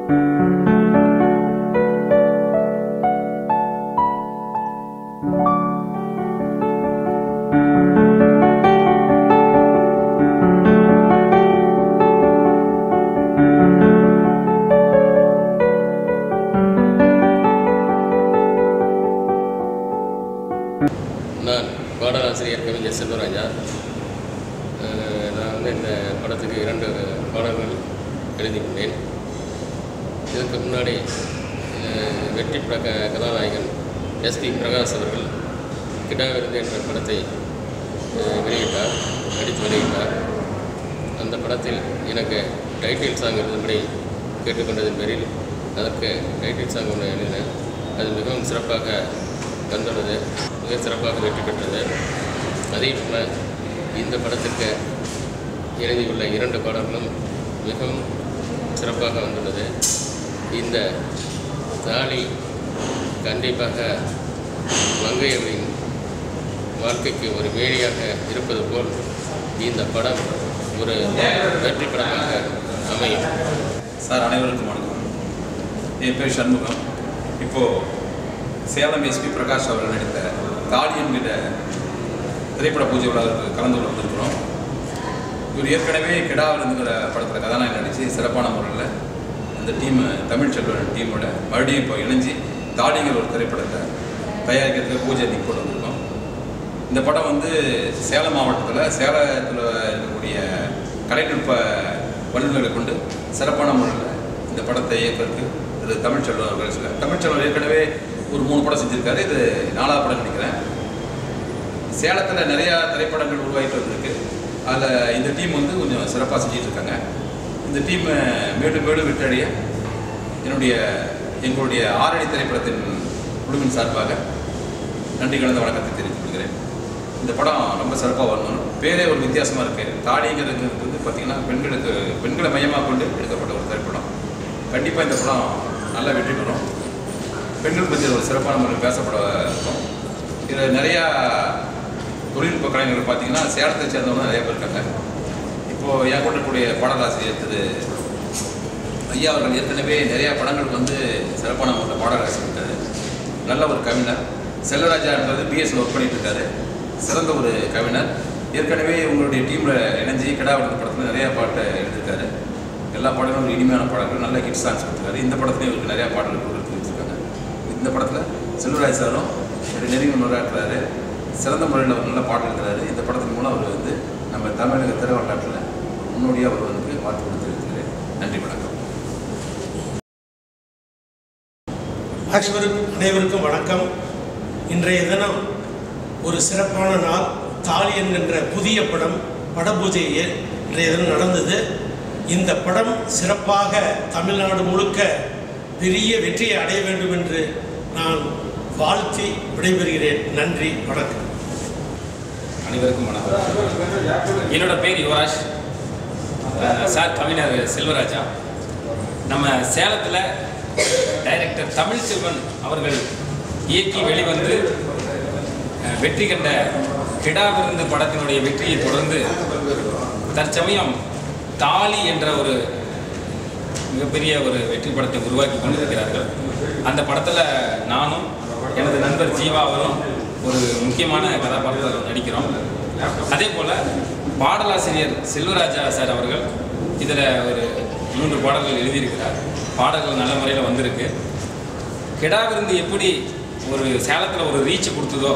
நான் பாடலாசிரியர் கவிஞர் செல்வராஜா அஹ், நான் வந்து இந்த படத்துக்கு இரண்டு பாடல்கள் எழுதியுள்ளேன் இதுக்கு முன்னாடி அஹ், வெற்றி பட க- கதாநாயகன் எஸ்பி பிரகாஷ் அவர்கள் கிடாவிருந்து என்ற படத்தை அஹ், வெளியிட்டார் நடித்து வெளியிட்டார் அந்த படத்தில் எனக்கு டைட்டில் சாங் எழுதும்படி கேட்டுக்கொண்டதன் பேரில் அதற்கு டைட்டில் சாங் ஒன்று எழுதினேன் அது மிகவும் சிறப்பாக வந்துள்ளது மிக சிறப்பாக வெற்றி பெற்றது அதே போல் இந்த படத்திற்கு எழுதியுள்ள இரண்டு பாடல்களும் மிகவும் சிறப்பாக வந்துள்ளது இந்த தாலி கண்டிப்பாக மங்கையர்களின் வாழ்க்கைக்கு ஒரு வேடியாக இருப்பது போல் இந்த படம் ஒரு வெற்றி படமாக அமையும் சார் அனைவருக்கும் வணக்கம் என் பேர் சண்முகம் இப்போது சேலம் எஸ்பி பிரகாஷ் அவர்கள் நடித்த தாலி என்கிற திரைப்பட பூஜை விழாவுக்கு கலந்து கொள்ள வந்திருக்கிறோம் இவர் ஏற்கனவே கிடாவிருந்துங்கிற படத்தில் கதாநாயகன் நடித்து சிறப்பான முறையில் இந்த டீம் தமிழ் செல்வன் டீமோட மறுபடியும் இப்போ இணைஞ்சு தாலிங்கிற ஒரு திரைப்படத்தை தயாரிக்கிறதுக்கு பூஜை இன்னைக்கு கொண்டு வந்திருக்கோம் இந்த படம் வந்து சேலம் மாவட்டத்தில் சேலத்தில் இருக்கக்கூடிய கலைநுட்ப வல்லுநர்களை கொண்டு சிறப்பான முறையில் இந்த படத்தை இயக்கிறதுக்கு இது தமிழ்ச்செல்வன் அவர்கள் சில தமிழ்ச்செல்வன் ஏற்கனவே ஒரு மூணு படம் செஞ்சுருக்காரு இது நாலாவது படம் நினைக்கிறேன் சேலத்தில் நிறையா திரைப்படங்கள் உருவாகிட்டு வந்திருக்கு அதில் இந்த டீம் வந்து கொஞ்சம் சிறப்பாக செஞ்சுட்டு இருக்காங்க இந்த டீம் மேலும் மேலும் விட்டடைய என்னுடைய எங்களுடைய ஆறடி திரைப்படத்தின் குழுவின் சார்பாக நன்றி கலந்த வணக்கத்தை தெரிவித்துக் கொள்கிறேன் இந்த படம் ரொம்ப சிறப்பாக வரணும் பேரே ஒரு வித்தியாசமாக இருக்குது தாடிங்கிறது வந்து பார்த்திங்கன்னா பெண்களுக்கு பெண்களை மையமாக கொண்டு எடுக்கப்பட்ட ஒரு திரைப்படம் கண்டிப்பாக இந்த படம் நல்லா வெற்றி பெறும் பெண்கள் பற்றி ஒரு சிறப்பான முறையில் பேசப்பட இருக்கும் இதில் நிறையா தொழில்நுட்ப கலைஞர்கள் பார்த்தீங்கன்னா சேலத்தை சேர்ந்தவங்க நிறைய பேர் இருக்காங்க இப்போது என் கூட இருக்கக்கூடிய பாடலாசிரியர் திரு ஐயா அவர்கள் ஏற்கனவே நிறையா படங்களுக்கு வந்து சிறப்பான முறையில் பாடலாசிரியர் நல்ல ஒரு கவிஞர் செல்வராஜா என்பது பிஎஸ்ல ஒர்க் பண்ணிட்டு இருக்காரு சிறந்த ஒரு கவிஞர் ஏற்கனவே உங்களுடைய டீமில் இணைஞ்சு கிடாவரத்து படத்தில் நிறையா பாட்டு எழுதியிருக்காரு எல்லா பாடலும் இனிமையான பாடல்கள் நல்ல ஹிட் சாங்ஸ் கொடுத்துருக்காரு இந்த படத்துலையும் இவருக்கு நிறையா பாடல்கள் கொடுத்து வச்சுருக்காங்க இந்த படத்தில் செல்வராஜ் சாரும் ஒரு நெருங்கி இருக்கிறாரு சிறந்த முறையில் அவர் நல்ல பாட்டு எழுதுறாரு இந்த படத்தின் மூலம் அவர் வந்து நம்ம தமிழக திரைவரலாற்றில் முன்னோடியாக அவர் வந்து வாழ்த்து கொடுத்துருக்கிறாரு நன்றி வணக்கம் ஆக்சுவலுக்கு அனைவருக்கும் வணக்கம் இன்றைய தினம் ஒரு சிறப்பான நாள் தாலி என்கின்ற புதிய படம் படபூஜை ஏ- இன்றைய தினம் நடந்தது இந்த படம் சிறப்பாக தமிழ்நாடு முழுக்க பெரிய வெற்றியை அடைய வேண்டும் என்று நான் வாழ்த்தி விடைபெறுகிறேன் நன்றி வணக்கம் அனைவருக்கும் வணக்கம் என்னோட பேர் யுவராஜ் அஹ் சார் கவிஞர் செல்வராஜா நம்ம சேலத்தில் டைரக்டர் தமிழ்ச்செல்வன் அவர்கள் இயக்கி வெளிவந்து அஹ், வெற்றி கண்ட கிடா விருந்து படத்தினுடைய வெற்றியை தொடர்ந்து தற்சமயம் தாலி என்ற ஒரு மிகப்பெரிய ஒரு வெற்றி படத்தை உருவாக்கி கொண்டிருக்கிறார்கள் அந்த படத்தில் நானும் எனது நண்பர் ஜீவா அவரும் ஒரு முக்கியமான கதாபாத்திரத்தில் நடிக்கிறோம் அதே போல் பாடலாசிரியர் செல்வராஜா சார் அவர்கள் இதில் ஒரு மூன்று பாடல்கள் எழுதியிருக்கிறார் பாடல்கள் நல்ல முறையில் வந்திருக்கு கெடா விருந்து எப்படி ஒரு சேலத்தில் ஒரு ரீச் கொடுத்ததோ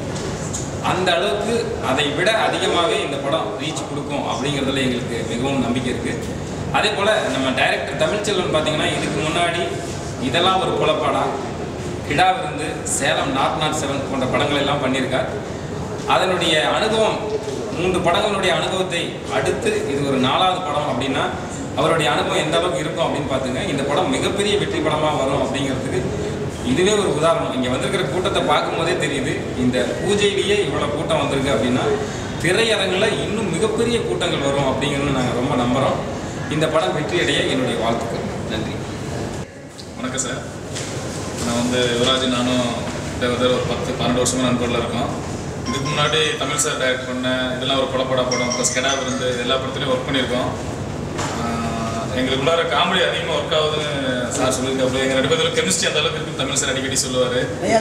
அந்த அளவுக்கு அதை விட அதிகமாகவே இந்த படம் ரீச் கொடுக்கும் அப்படிங்கிறதுல எங்களுக்கு மிகவும் நம்பிக்கை இருக்குது அதே போல் நம்ம டைரக்டர் தமிழ்ச்செல்வன் பார்த்தீங்கன்னா இதுக்கு முன்னாடி இதெல்லாம் ஒரு குழப்பாடா கிடா விருந்து சேலம் நாட் நாட் செவன் போன்ற படங்கள் எல்லாம் பண்ணியிருக்கார் அதனுடைய அனுபவம் மூன்று படங்களுடைய அனுபவத்தை அடுத்து இது ஒரு நாலாவது படம் அப்படின்னா அவருடைய அனுபவம் எந்த அளவுக்கு இருக்கும் அப்படின்னு பார்த்துங்க இந்த படம் மிகப்பெரிய வெற்றி படமாக வரும் அப்படிங்கிறதுக்கு இதுவே ஒரு உதாரணம் இங்கே வந்திருக்கிற கூட்டத்தை பார்க்கும்போதே தெரியுது இந்த பூஜையிலேயே இவ்வளோ கூட்டம் வந்திருக்கு அப்படின்னா திரையரங்கில் இன்னும் மிகப்பெரிய கூட்டங்கள் வரும் அப்படிங்கிறது நாங்கள் ரொம்ப நம்புகிறோம் இந்த படம் வெற்றியடைய என்னுடைய வாழ்த்துக்கள் நன்றி வணக்கம் சார் நான் வந்து யுவராஜ் நானும் கிட்டத்தட்ட ஒரு பத்து பன்னெண்டு வருஷமாக நண்பரில் இருக்கோம் இதுக்கு முன்னாடி தமிழ் சார் டைரக்ட் பண்ண இதெல்லாம் ஒரு படப்படா படம் ப்ளஸ் கெடா விருந்து எல்லா படத்துலையும் ஒர்க் பண்ணியிருக்கோம் ஆஹ் எங்களுக்குள்ளார காமெடி அதிகமாக ஒர்க் ஆகுதுன்னு சார் சொல்லியிருக்காப்புல எங்கள் ரெண்டு பேரும் கெமிஸ்ட்ரி அந்த அளவுக்கு இருக்குன்னு தமிழ் சார் அடிக்கடி சொல்லுவார்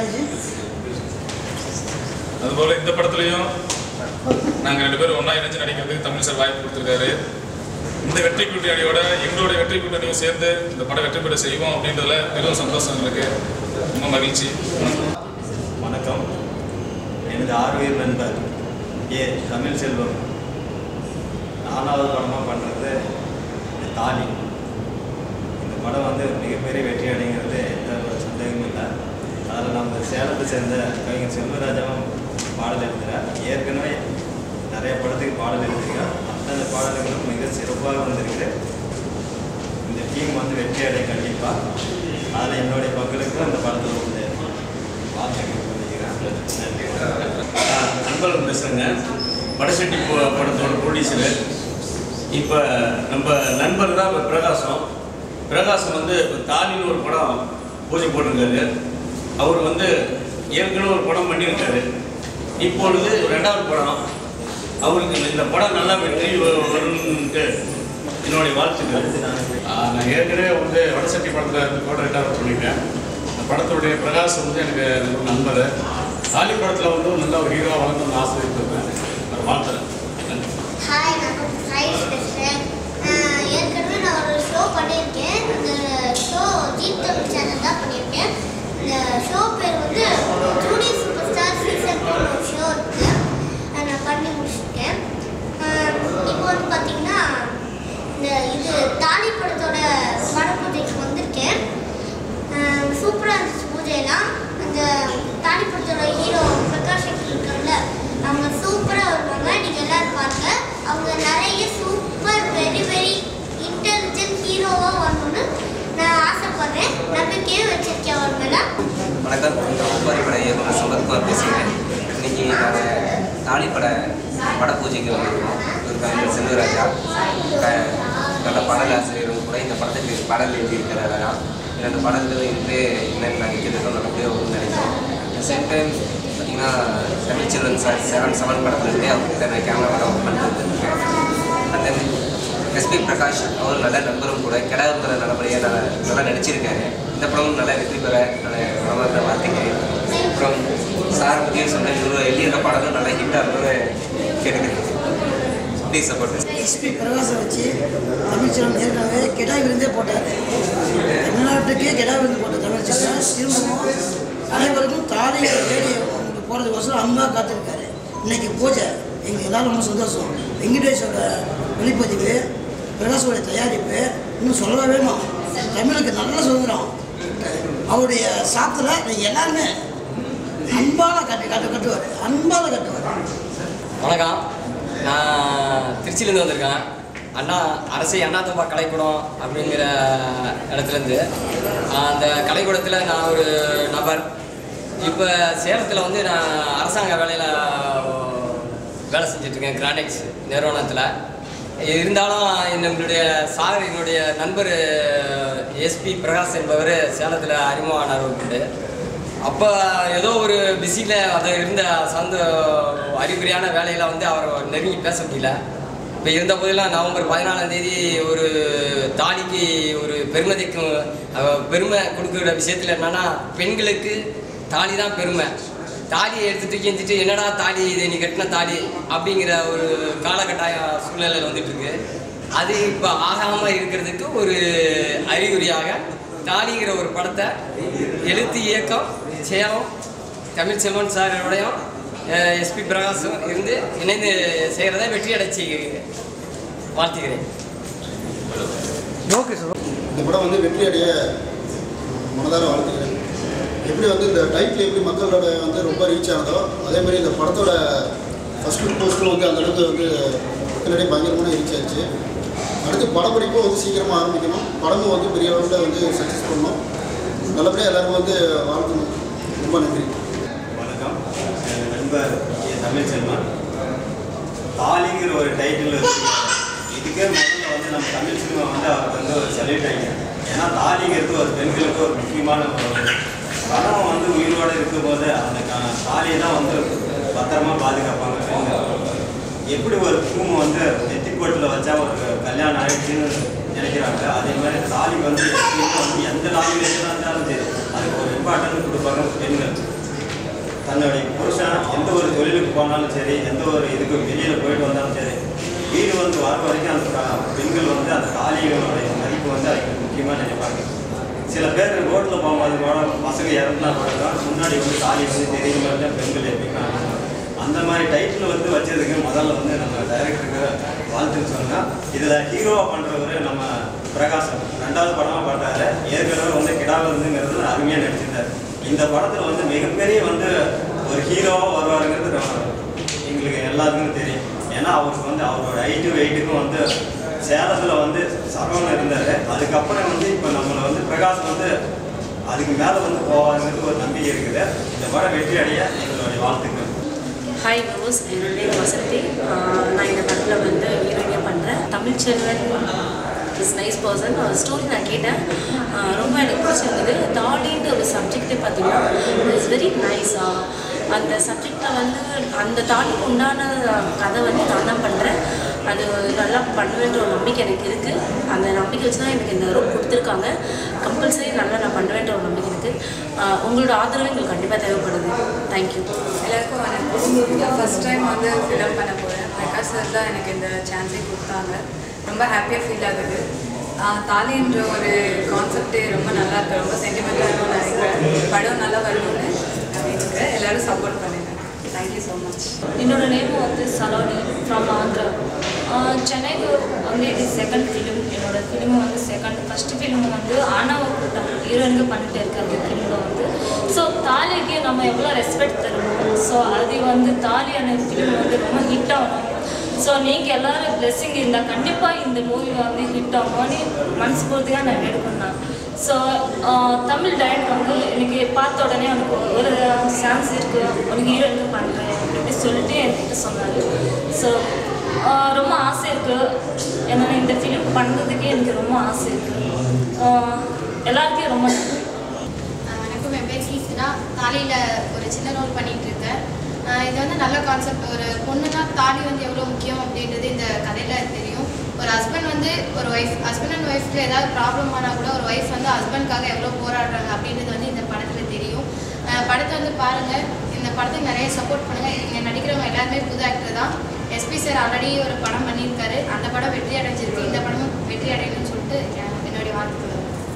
அதுபோல் இந்த படத்துலையும் நாங்கள் ரெண்டு பேரும் ஒன்றா இணைஞ்சு நடிக்கிறதுக்கு தமிழ் சார் வாய்ப்பு கொடுத்துருக்காரு இந்த வெற்றி கூட்டணியோட எங்களுடைய வெற்றி கூட்டணியும் சேர்ந்து இந்த படம் வெற்றி பெற செய்வோம் அப்படின்றதுல மிகவும் சந்தோஷம் எங்களுக்கு ரொம்ப மகிழ்ச்சி வணக்கம் எனது ஆர்வீர் நண்பர் ஏ தமிழ் செல்வம் நாலாவது படமாக பண்ணுறது இந்த தாலி இந்த படம் வந்து மிகப்பெரிய வெற்றி அடைங்கிறது எந்த ஒரு சந்தேகமும் இல்லை அதில் நம்ம சேலத்தை சேர்ந்த கவிஞர் செல்வராஜாவும் பாடல் எழுதுகிறார் ஏற்கனவே நிறைய படத்துக்கு பாடல் எழுதியிருக்கார் அத்தனை பாடல்களும் மிக சிறப்பாக வந்திருக்கு இந்த டீம் வந்து வெற்றி அடைய கண்டிப்பாக அதில் என்னுடைய பங்களுக்கு இந்த படத்தில் வந்து வாழ்த்துக்கள் சொல்லிக்கிறேன் நன்றி நண்பர்கள் பேசுகிறேங்க வடசெட்டி போ- படத்தோட ப்ரொடியூசரு இப்போ நம்ம நண்பர் தான் இப்போ பிரகாசம் பிரகாசம் வந்து இப்போ தாலின்னு ஒரு படம் பூஜை போட்டிருக்காரு அவர் வந்து ஏற்கனவே ஒரு படம் பண்ணியிருக்காரு இப்பொழுது ரெண்டாவது படம் அவருக்கு இந்த படம் நல்லா வெற்றி வ- வரும்ன்ட்டு என்னுடைய வாழ்த்துக்கள் ஆஹ் நான் ஏற்கனவே வந்து வடசெட்டி படத்தில் கூட ரெண்டாவது பண்ணிட்டேன் இந்த படத்துடைய பிரகாஷ் வந்து எனக்கு ஒரு நண்பர் தாலி படத்தில் வந்து ஒரு நல்ல ஒரு ஹீரோவாக வளர்க்கணும்னு ஆசை இருக்கிறேன் ஒரு வாழ்த்துறேன் நன்றி ஹாய் நான் சாயிஷ் பேசுகிறேன் ஏற்கனவே நான் ஒரு ஷோ பண்ணியிருக்கேன் அந்த ஷோ ஜீப் தமிழ் சேனல் தான் பண்ணியிருக்கேன் இந்த ஷோ பேர் வந்து ஜூடி சூப்பர் ஸ்டார் சீசன் டூ ஒரு ஷோ இருக்குது அதை நான் பண்ணி முடிச்சிருக்கேன் ஆஹ் இப்போ வந்து பார்த்தீங்கன்னா இந்த இது தாலி படத்தோட பட பூஜைக்கு வந்திருக்கேன் சூப்பராக இருந்துச்சு பூஜையெல்லாம் அந்த தாலி படத்தோட ஹீரோ பிரகாஷ் அங்கிள் இருக்காங்கல்ல அவங்க சூப்பராக வருவாங்க நீங்கள் எல்லாரும் பாருங்க அவங்க நிறைய சூப்பர் வெரி வெரி இன்டெலிஜென்ட் ஹீரோவாக வரணும்னு நான் ஆசைப்படுறேன் நம்பிக்கையும் வச்சிருக்கேன் அவர் மேலே வணக்கம் ஒப்பாரிப்பட இயக்குனர் சுகத்குமார் பேசுகிறேன் இன்னைக்கு நாங்கள் தாலிப்பட பட பூஜைக்கு வந்திருக்கோம் ஒரு கலைஞர் செல்வராஜா க- நல்ல பாடலாசிரியரும் கூட இந்த படத்துக்கு பாடல் எழுதியிருக்கிறாரா இரண்டு பாடல்கள் இன்று என்னென்னு நாங்கள் கேட்டுருக்கோம் நல்லபடியாக வரும்னு நினைக்கிறோம் சேம் டைம் பார்த்தீங்கன்னா Tamil children sir seven seven படத்துலேருந்தே அவர்கிட்ட நான் கேமரா ஒர்க் பண்ணிருக்கேன் அந்த எஸ்பி பிரகாஷ் அவர் நல்ல நண்பரும் கூட கிடாவுங்கிற நல்லபடியாக நல்லா நல்லா நடிச்சிருக்காரு இந்த படமும் நல்லா வெற்றி பெற நல்ல மனமார்ந்த வாழ்த்துக்கிறேன் அப்புறம் சார் பற்றியும் சொன்னேன் இவர் எழுதியிருக்க பாடலும் நல்லா ஹிட்டாக இருந்தது கேட்டுக்கிறேன் ப்ளீஸ் சப்போர்ட் எஸ்பி பிரகாசம் வச்சு தமிழ்ச்செல்வன் ஏற்கனவே கெடா விருந்தே போட்டார் தமிழ்நாட்டுக்கே கெடா விருந்து போட்ட தமிழ்ச்செல்வன் திரும்பவும் அனைவருக்கும் தாலி தேடி அவங்களுக்கு போகிறதுக்கோசரம் அன்பாக காத்திருக்காரு இன்னைக்கு பூஜை எங்கள் எல்லாரும் ரொம்ப சந்தோஷம் வெங்கடேஷோட ஒளிப்பதிவு பிரகாஷோட தயாரிப்பு இன்னும் சொல்லவே வேணும் தமிழுக்கு நல்ல சுதந்திரம் அவருடைய சாப்பில் நீங்கள் எல்லாருமே அன்பால கட்டி கட்டு கட்டுவார் அன்பால கட்டுவார் வணக்கம் நான் திருச்சியிலேருந்து வந்திருக்கேன் அண்ணா அரசை அண்ணாத்தம்பா கலைக்கூடம் அப்படிங்கிற இடத்துலேருந்து அந்த கலைக்கூடத்தில் நான் ஒரு நபர் இப்போ சேலத்தில் வந்து நான் அரசாங்க வேலையில் வேலை செஞ்சுட்ருக்கேன் கிரானிக்ஸ் நிறுவனத்தில் இருந்தாலும் நம்மளுடைய சார் என்னுடைய நண்பர் எஸ்பி பிரகாஷ் என்பவர் சேலத்தில் அறிமுகமானார் உண்டு அப்போ ஏதோ ஒரு பிஸியில் அதை இருந்த சந்த அறிகுறியான வேலையில் வந்து அவரை நெருங்கி பேச முடியல இப்போ இருந்த போதெல்லாம் நவம்பர் பதினாலாம் தேதி ஒரு தாலிக்கு ஒரு பெருமதிக்கும் அஹ், பெருமை கொடுக்குற விஷயத்தில் என்னன்னா பெண்களுக்கு தாலி தான் பெருமை தாலியை எடுத்து தூக்கி எந்திட்டு என்னடா தாலி இது நீ கட்டின தாலி அப்படிங்கிற ஒரு காலகட்டாய சூழ்நிலையில் வந்துட்டு இருக்கு அது இப்போ ஆகாமல் இருக்கிறதுக்கு ஒரு அறிகுறியாக தாலிங்கிற ஒரு படத்தை எழுத்து இயக்கம் சேலம் தமிழ்ச்செல்வன் சாரோடையும் எஸ்பி பிரகாஷும் இருந்து இணைந்து செய்கிறத வெற்றி அடைச்சி வாழ்த்துகிறேன் இந்த படம் வந்து வெற்றி அடைய மனதார வாழ்த்துக்கிறேன் எப்படி வந்து இந்த டைட்டில் எப்படி மக்களோட வந்து ரொம்ப ரீச் ஆனதோ அதே மாதிரி இந்த படத்தோட ஃபர்ஸ்ட் லுக் போஸ்டரும் வந்து அந்த அளவுக்கு வந்து மக்களிடையே பயங்கரமான ரீச் ஆச்சு அடுத்து படப்பிடிப்பும் வந்து சீக்கிரமாக ஆரம்பிக்கணும் படமும் வந்து பெரிய அளவில் வந்து சக்ஸஸ் பண்ணணும் நல்லபடியாக எல்லாரும் வந்து வாழ்த்தணும் ரொம்ப நன்றி வணக்கம் என் நண்பர் ஏ தமிழ்ச்செல்வன் தாலிங்கிற ஒரு டைட்டில் இதுக்கே முதல்ல வந்து நம்ம தமிழ் சினிமா வந்து அவருக்கு வந்து ஒரு செலிட் ஆகிங்க ஏன்னா தாலிங்கிறது ஒரு பெண்களுக்கு ஒரு முக்கியமான ஒரு கணவன் வந்து உயிரோடு இருக்கும்போது அந்த க- தாலியை தான் வந்து பத்திரமா பாதுகாப்பாங்க பெண்கள் எப்படி ஒரு பூமை வந்து நெத்திப்போட்டில் வச்சா ஒரு கல்யாணம் ஆயிடுச்சுன்னு நினைக்கிறாங்க அதே மாதிரி தாலி வந்து எப்பயுமே வந்து எந்த நாமினேஷனாக இருந்தாலும் சரி அதுக்கு ஒரு இம்பார்ட்டன்ட் கொடுப்பாங்க பெண்கள் தன்னுடைய புருஷன் எந்த ஒரு தொழிலுக்கு போனாலும் சரி எந்த ஒரு இதுக்கு வெளியில் போயிட்டு வந்தாலும் சரி வீடு வந்து வர வரைக்கும் அந்த கா- பெண்கள் வந்து அந்த தாலிகளுடைய மதிப்பு வந்து அதுக்கு முக்கியமாக நினைப்பாங்க சில பேர் ரோட்டில் போகும்போது கூட பசங்க இறந்துனா கூட தான் முன்னாடி வந்து தாலி வந்து தெரியுற மாதிரி தான் பெண்கள் எப்படின்னா அந்த மாதிரி டைட்டில் வந்து வச்சதுக்கு முதல்ல வந்து நம்ம டைரக்டருக்கு வாழ்த்துன்னு சொன்னால் இதில் ஹீரோவாக பண்ணுறவர் நம்ம பிரகாசம் ரெண்டாவது படமாக பண்ணுறாரு ஏற்கனவே வந்து கிடாவதுங்கிறது அருமையாக நடிச்சிருந்தார் இந்த படத்தில் வந்து மிகப்பெரிய வந்து ஒரு ஹீரோவாக வருவாருங்கிறது நம்ம- எங்களுக்கு எல்லாருக்குமே தெரியும் ஏன்னா அவருக்கு வந்து அவரோட ஹைட்டு வெயிட்டுக்கும் வந்து சேலத்தில் வந்து சரவணன் இருந்தார் அதுக்கப்புறம் வந்து இப்போ நம்மளை வந்து பிரகாஷ் வந்து அதுக்கு மேலே வந்து போவாருங்கிறது ஒரு நம்பிக்கை இருக்குது இந்த படம் வெற்றி அடைய எங்களுடைய வாழ்த்துக்கள் ஹாய் விவோஸ் என்னோட பேர் வசந்தி ஆஹ் நான் இந்த படத்தில் வந்து ஹீரோயினியாக பண்ணுறேன் Tamil Selvan is nice person story நான் கேட்டேன் ஆஹ் ரொம்ப எனக்கு பிடிச்சிருந்தது தாலின்ற ஒரு சப்ஜெக்டே பார்த்தீங்கன்னா இட்ஸ் வெரி நைஸ் அந்த சப்ஜெக்டில் வந்து அந்த தாலிக்கு உண்டான கதை வந்து நான் தான் பண்ணுறேன் அது நல்லா பண்ணுவேன்ற ஒரு நம்பிக்கை எனக்கு இருக்குது அந்த நம்பிக்கை வச்சு தான் எனக்கு இந்த ரோல் கொடுத்துருக்காங்க கம்பல்சரி நல்லா நான் பண்ணுவேன்ற ஒரு நம்பிக்கை இருக்குது ஆஹ் உங்களோட ஆதரவு எங்களுக்கு கண்டிப்பாக தேவைப்படுது தேங்க்யூ எல்லாருக்கும் வணக்கம் ஃபஸ்ட் டைம் வந்து ஃபிலம் பண்ண போகிறேன் பிரகாஷ் சார் தான் எனக்கு இந்த சான்ஸே கொடுத்தாங்க ரொம்ப ஹாப்பியாக ஃபீல் ஆகுது ஆஹ் தாலின்ற ஒரு கான்செப்டே ரொம்ப நல்லா இருக்கு ரொம்ப சென்டிமெண்ட்டாக நினைக்கிறேன் படம் நல்லா வரும்னு நினைக்கிறேன் எல்லாரும் சப்போர்ட் பண்ணுங்க தேங்க்யூ ஸோ மச் என்னோட நேம் வந்து சலோனி ஃப்ரம் ஆந்திரா ஆஹ் சென்னைக்கு வந்து இது செகண்ட் ஃபிலிம் என்னோட ஃபிலிம் வந்து செகண்ட் ஃபர்ஸ்ட் ஃபிலிம் வந்து ஆணவ கூட்டம் ஹீரோயினுக்கு பண்ணிட்டு இருக்கேன் அந்த ஃபிலிமில் வந்து ஸோ தாலிக்கு நம்ம எவ்வளோ ரெஸ்பெக்ட் தருவோம் ஸோ அது வந்து தாலியான ஃபிலிம் வந்து ரொம்ப ஹிட் ஆகணும் ஸோ நீங்கள் எல்லாரும் பிளெஸ்ஸிங் இருந்தால் கண்டிப்பாக இந்த மூவி வந்து ஹிட் ஆகும்னு மனசு பூர்த்தியாக நான் எடுக்கணும் ஸோ தமிழ் டைரக்ட் வந்து எனக்கு பார்த்த உடனே எனக்கு ஒரு சான்ஸ் இருக்கு ஒரு ஹீரோயினுக்கு பண்ணுறேன் அப்படி சொல்லிட்டு என்கிட்ட சொன்னார் ஸோ ரொம்ப ஆசை இருக்குது ஏன்னா இந்த ஃபிலிம் பண்ணுறதுக்கே எனக்கு ரொம்ப ஆசை இருக்குது எல்லாருக்கும் ரொம்ப நன்றி வணக்கம் என் பேர் கீர்த்தனா தாலியில் ஒரு சின்ன ரோல் பண்ணிட்டு இருக்கேன் ஆஹ் இது வந்து நல்ல கான்செப்ட் ஒரு பொண்ணுனா தாலி வந்து எவ்வளோ முக்கியம் அப்படின்றது இந்த கதையில் தெரியும் ஒரு ஹஸ்பண்ட் வந்து ஒரு ஒய்ஃப் ஹஸ்பண்ட் அண்ட் ஒய்ஃப்க்கு ஏதாவது ப்ராப்ளம் ஆனால் கூட ஒரு ஒய்ஃப் வந்து ஹஸ்பண்ட்காக எவ்வளோ போராடுறாங்க அப்படின்றது வந்து இந்த படத்தில் தெரியும் ஆஹ் படத்தை வந்து பாருங்கள் இந்த படத்துக்கு நிறைய சப்போர்ட் பண்ணுங்கள் இங்கே நடிக்கிறவங்க எல்லாருமே புது ஆக்டர் தான் எஸ்பி சார் ஆல்ரெடி ஒரு படம் பண்ணியிருக்காரு அந்த படம் வெற்றி அடைஞ்சிருக்கு இந்த படமும் வெற்றி அடையணும்னு சொல்லிட்டு என் என்னுடைய வாழ்த்துக்கள்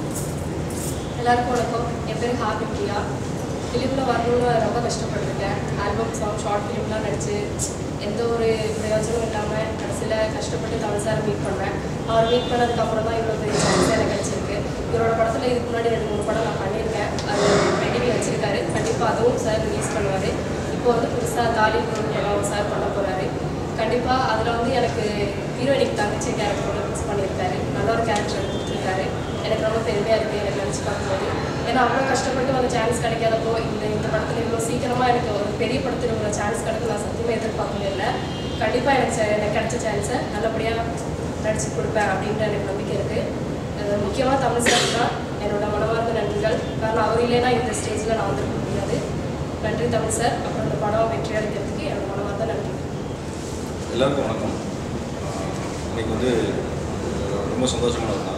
எல்லாருக்கும் வணக்கம் என் பேர் ஹாபி பிரியா ஃபிலிமில் வரணும்னு ரொம்ப கஷ்டப்பட்டிருக்கேன் ஆல்பம் சாங் ஷார்ட் ஃபிலிம்லாம் நடித்து எந்த ஒரு பிரயோஜனமும் இல்லாமல் கடைசியில் கஷ்டப்பட்டு தமிழ் சாரை மீட் பண்ணேன் அவர் மீட் பண்ணதுக்கப்புறம் தான் இவ்வளோ பெரிய சான்ஸ் எனக்கு கிடச்சிருக்கு இவரோட படத்தில் இதுக்கு முன்னாடி ரெண்டு மூணு படம் நான் பண்ணியிருக்கேன் அது பெண்டிங்கில் வச்சிருக்காரு கண்டிப்பாக அதுவும் சார் ரிலீஸ் பண்ணுவார் இப்போ வந்து புதுசாக தாலி படம் சார் பண்ண போகிறாரு கண்டிப்பாக அதில் வந்து எனக்கு ஹீரோயினிக் தங்கச்சி கேரக்டரோட மிக்ஸ் பண்ணியிருக்காரு நல்ல ஒரு கேரக்டர் கொடுத்துருக்காரு எனக்கு ரொம்ப பெருமையாக இருக்குது எனக்கு நினச்சி பார்க்கும்போது ஏன்னா அவ்வளோ கஷ்டப்பட்டு அந்த சான்ஸ் கிடைக்காதப்போ இந்த இந்த படத்தில் இவ்வளோ சீக்கிரமாக எனக்கு ஒரு பெரிய படத்தில் இவ்வளோ சான்ஸ் கிடைக்கும் நான் சத்தியமாக எதிர்பார்க்கவே இல்லை கண்டிப்பாக எனக்கு ச- எனக்கு கிடைச்ச சான்ஸை நல்லபடியாக நடிச்சு கொடுப்பேன் அப்படின்ற எனக்கு நம்பிக்கை இருக்குது முக்கியமாக தமிழ் சார் தான் என்னோட மனமார்ந்த நன்றிகள் காரணம் அவர் இல்லைன்னா இந்த ஸ்டேஜில் நான் வந்திருக்க முடியாது நன்றி தமிழ் சார் அப்புறம் இந்த படம் வெற்றி அடைக்கிறதுக்கு என்னோட மனமார்ந்த நன்றி எல்லாருக்கும் வணக்கம் ஆஹ் இன்னைக்கு வந்து அஹ் ரொம்ப சந்தோஷமான ஒரு நாள்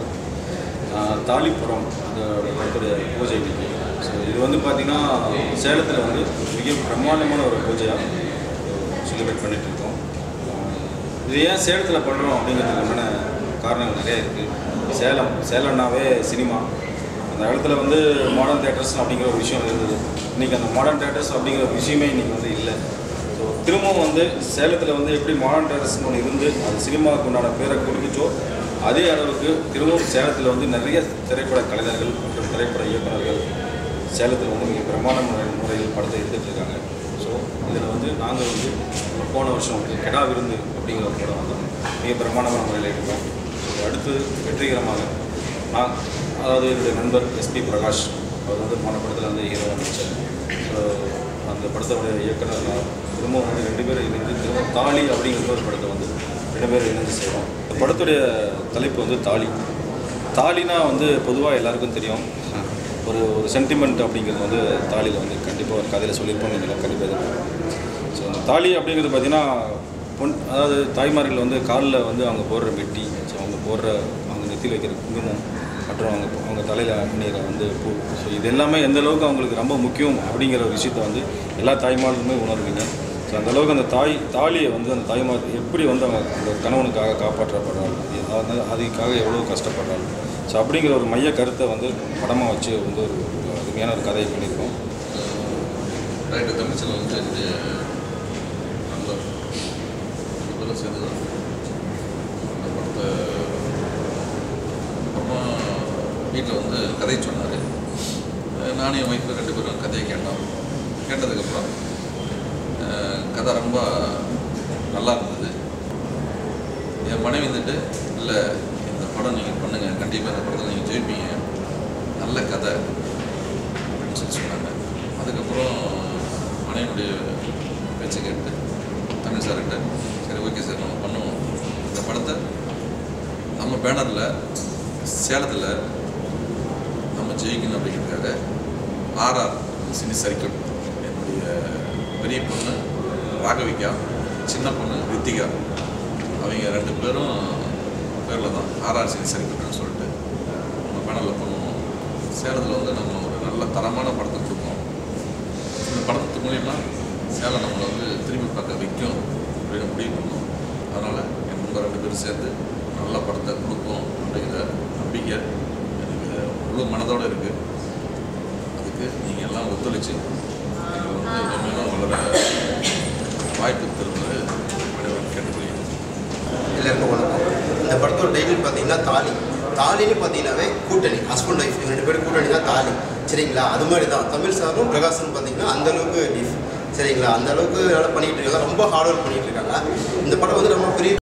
ஆஹ் தாலி படம் அதோட படத்துடைய பூஜை இன்னைக்கு ஸோ இது வந்து பார்த்திங்கன்னா சேலத்தில் வந்து மிக பிரம்மாண்டமான ஒரு பூஜையாக செலிப்ரேட் பண்ணிட்டு இருக்கோம் ஆஹ் இது ஏன் சேலத்தில் பண்ணுறோம் அப்படிங்கிறதுக்கான காரணங்கள் நிறைய இருக்குது சேலம் சேலம்னாவே சினிமா அந்த காலத்தில் வந்து மாடர்ன் தேட்டர்ஸ் அப்படிங்கிற ஒரு விஷயம் இருந்தது இன்றைக்கி அந்த மாடர்ன் தேட்டர்ஸ் அப்படிங்கிற ஒரு விஷயமே இன்றைக்கி வந்து இல்லை ஸோ திரும்பவும் வந்து சேலத்தில் வந்து எப்படி மாடர்ன் டேரஸ்னு ஒன்று இருந்து அது சினிமாவுக்கு உண்டான பேரை கொடுத்துச்சோ அதே அளவுக்கு திரும்பவும் சேலத்தில் வந்து நிறைய திரைப்பட கலைஞர்கள் மற்றும் திரைப்பட இயக்குனர்கள் சேலத்தில் வந்து மிக பிரமாண்டமான முறையில் படத்தை எடுத்துகிட்டு இருக்காங்க ஸோ இதில் வந்து நாங்கள் வந்து போன வருஷம் வந்து கெடா விருந்து அப்படிங்கிற ஒரு படம் வந்து மிக பிரமாண்டமான முறையில் எடுத்தோம் ஸோ அடுத்து வெற்றிகரமாக நான் அதாவது என்னுடைய நண்பர் எஸ்பி பிரகாஷ் அவர் வந்து போன படத்தில் வந்து ஹீரோவாக நடித்தார் ஸோ அந்த படத்தோட இயக்குனர் நான் திரும்பவும் வந்து ரெண்டு பேரும் இணைந்து திரும்ப தாலி அப்படிங்கிற ஒரு படத்தை வந்து ரெண்டு பேரும் இணைந்து செய்கிறோம் இந்த படத்துடைய தலைப்பு வந்து தாலி தாலினா வந்து பொதுவாக எல்லாருக்கும் தெரியும் ஒரு ஒரு சென்டிமெண்ட் அப்படிங்கிறது வந்து தாலியில் வந்து கண்டிப்பாக ஒரு கதையில் சொல்லியிருப்போம் நீங்கள் கண்டிப்பாக எதிர்பார்ப்போம் ஸோ அந்த தாலி அப்படிங்கிறது பார்த்தீங்கன்னா பொன் அதாவது தாய்மார்கள் வந்து காலில் வந்து அவங்க போடுற மெட்டி ஸோ அவங்க போடுற அவங்க நெத்தியில் வைக்கிற குங்குமம் மற்றும் அவங்க அவங்க தலையில் அணிகிற வந்து பூ ஸோ இது எல்லாமே எந்த அளவுக்கு அவங்களுக்கு ரொம்ப முக்கியம் அப்படிங்கிற ஒரு விஷயத்த வந்து எல்லா தாய்மார்களுமே உணர்வீங்க ஸோ அந்த அளவுக்கு அந்த தாய் தாலியை வந்து அந்த தாய்மார் எப்படி வந்து அவங்க அந்த கணவனுக்காக காப்பாற்றப்படுறாங்க அது அதுக்காக எவ்வளோ கஷ்டப்படுறாங்க ஸோ அப்படிங்கிற ஒரு மைய கருத்தை வந்து படமாக வச்சு வந்து ஒரு அருமையான ஒரு கதையை பண்ணியிருக்கோம் ரைட்டு தமிழ்ச்சல் வந்து என்னுடைய நண்பர் ரெண்டு பேரும் சேர்ந்து தான் அந்த படத்தை அப்புறமா வீட்டில் வந்து கதை சொன்னார் நானும் என் ஒய்ஃபு ரெண்டு பேரும் கதையை கேட்டோம் கேட்டதுக்கப்புறம் அஹ், கதை ரொம்ப நல்லா இருந்தது என் மனைவி வந்துட்டு இல்லை இந்த படம் நீங்கள் பண்ணுங்கள் கண்டிப்பாக இந்த படத்தில் நீங்கள் ஜெயிப்பீங்க நல்ல கதை அப்படின்னு சொல்லி சொன்னாங்க அதுக்கப்புறம் மனைவியுடைய பேச்சை கேட்டு தமிழ் சார்கிட்ட சரி ஓகே சார் நம்ம பண்ணுவோம் இந்த படத்தை நம்ம பேனரில் சேலத்தில் நம்ம ஜெயிக்கணும் அப்படிங்கிறதுக்காக ஆர்ஆர் சினி சர்க்கிள் என்னுடைய பெரிய பொண்ணு ராகவிகா சின்ன பொண்ணு ரித்திகா அவங்க ரெண்டு பேரும் பேரில் தான் ஆர்ஆர் சினி சர்க்கிள்னு சொல்லிட்டு நம்ம பேனரில் பண்ணுவோம் சேலத்தில் வந்து நம்ம ஒரு நல்ல தரமான படத்தை கொடுப்போம் இந்த படத்து மூலியமா சேலம் நம்மளை வந்து திரும்பி பார்க்க வைக்கும் அப்படின்னு முடிவு பண்ணோம் அதனால் என் நண்பர் ரெண்டு பேரும் சேர்ந்து நல்ல படத்தை கொடுப்போம் அப்படிங்கிற நம்பிக்கை எனக்கு முழு மனதோடு இருக்குது அதுக்கு நீங்கள் எல்லாம் ஒத்துழைச்சு எங்களை வந்து மேலும் வளர வாய்ப்பு தருவது அனைவரும் கேட்டுக்கொள்கிறேன் எல்லாருக்கும் வணக்கம் இந்த படத்தோட டைட்டில் பார்த்தீங்கன்னா தாலி தாலின்னு பார்த்தீங்கன்னாவே கூட்டணி ஹஸ்பண்ட் ஒய்ஃப் இவங்க ரெண்டு பேரும் கூட்டணி தான் தாலி சரிங்களா அது மாதிரி தான் தமிழ் சாரும் பிரகாசன் பார்த்தீங்கன்னா அந்த அளவுக்கு டிஃப் சரிங்களா அந்த அளவுக்கு நல்லா பண்ணிட்டு இருக்காங்க ரொம்ப ஹார்ட் ஒர்க் பண்ணிட்டு இருக்காங்க இந்த படம் வந்து ரொம்ப பெரிய